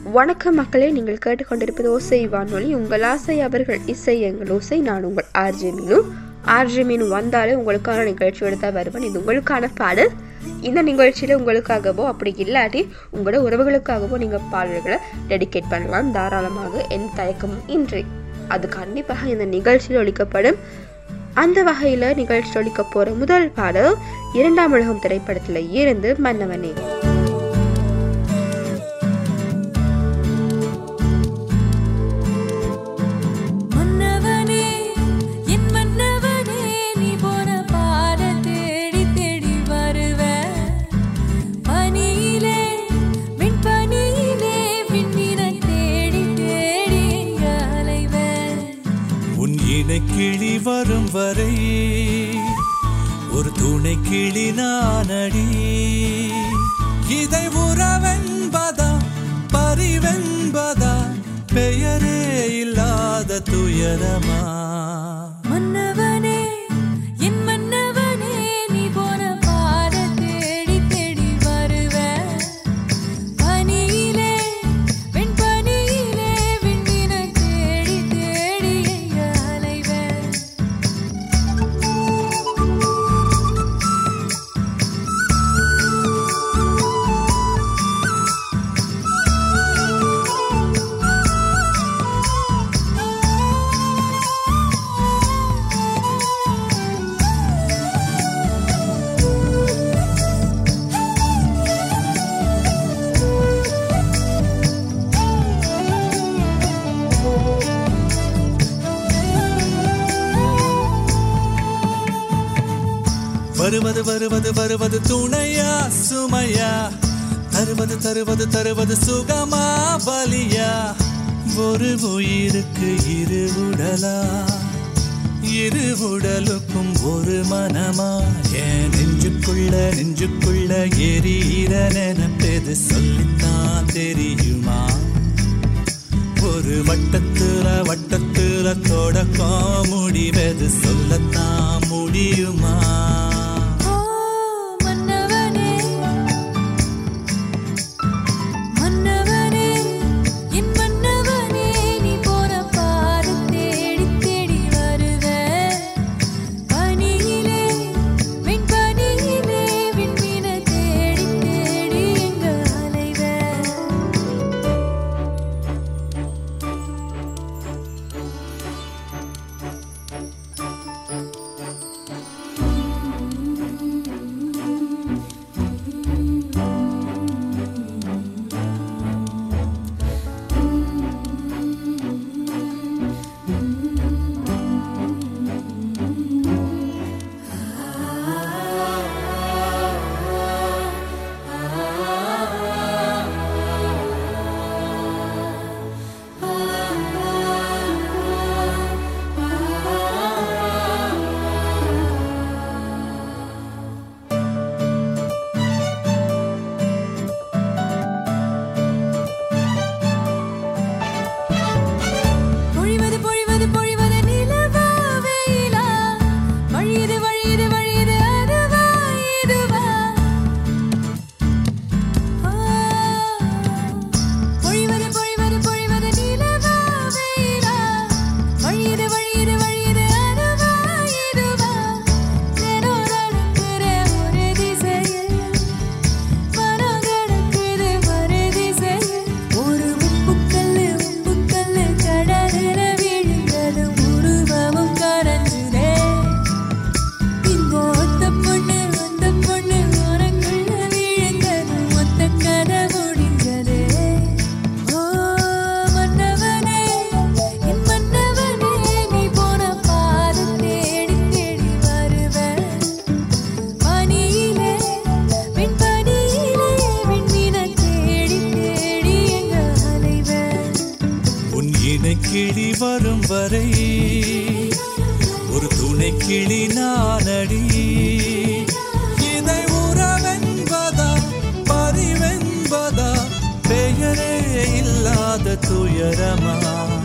வணக்கம் மக்களே நீங்கள் கேட்டுக்கொண்டிருப்பது ஓசை வானொலி உங்கள் ஆசை அவர்கள் இசை எங்கள் ஓசை நான் உங்கள் ஆர்ஜே மீனு ஆர்ஜே மீனு வந்தாலே உங்களுக்கான நிகழ்ச்சி எடுத்தா வருவேன் இது உங்களுக்கான பாடல் இந்த நிகழ்ச்சியில் உங்களுக்காகவோ அப்படி இல்லாட்டி உங்களோட உறவுகளுக்காகவோ நீங்கள் பாடல்களை டெடிகேட் பண்ணலாம் தாராளமாக என் தயக்கமும் இன்றி அது கண்டிப்பாக இந்த நிகழ்ச்சியில் ஒழிக்கப்படும் அந்த வகையில் நிகழ்ச்சியில் ஒழிக்க போகிற முதல் பாடல் இரண்டாம் உலகம் திரைப்படத்தில் இருந்து மன்னவனே மன்னவனே என் மன்னவனே நீ போன பாத தேடி தேடி வருவ பனியிலே விண்பனியிலே விண்மீன தேடி தேடி எங்க அலைவ உன் இணை கிளி வரும் வரை ஒரு துணை கிளி நானடி இதை உறவென்பதா பரிவென்பதா பெயரே இல்லாத துயரமா மன்னவனே என் மன்னவனே நீ போன பாத தேடி தேடி வருவ பனியிலே வெண்பனியிலே விண்மீன தேடி தேடி எங்க அலைவ வருவது வருவது வருவது துணையா சுமையா தருவது தருவது தருவது சுகமா பலியா ஒரு உயிருக்கு இரு உடலா இரு உடலுக்கும் ஒரு மனமா என் நெஞ்சுக்குள்ள நெஞ்சுக்குள்ள எரியிற நினைப்பது சொல்லித்தான் தெரியுமா ஒரு வட்டத்துல வட்டத்துல தொடக்கம் முடிவது சொல்லத்தான் முடியுமா ஓ மன்னவனே மன்னவனே என் மன்னவனே நீ போன பாத தேடி தேடி வருவ பனியிலே வெண்பனியிலே விண்மீன தேடி தேடி எங்க அலைவ பொழிவது பொழிவது பொழிவது நிலவா வெயிலா வழியுது வழியுது வழியுது அதுவா இதுவா ஆ. பொழிவது பொழிவது பொழிவது நிலவா வெயிலா வழியுது வழியுது வழியுது அதுவா இதுவா தினம் நடக்கிற ஒரு திசையில் மனம் கிடக்குது மறு திசையில் ஒரு உப்புக்கல்லு உப்புக்கல்லு கடலில் விழுந்தது உருவமும் கரைஞ்சுதே இந்த ஒத்த பொண்ணு அந்த பொண்ணு உனக்குள்ள விழுந்தது மொத்த கதை முடிஞ்சதே ஓ மன்னவனே என் மன்னவனே நீ போன பாத தேடி தேடி வருவ பனியிலே விண்பனியிலே விண்மீன தேடி தேடி எங்க அலைவ உன் இணை கிளி வரும் வரை ஒரு துணை கிளி நானடி இதை உறவென்பதா பரிவென்பதா பெயரே இல்லாத துயரமா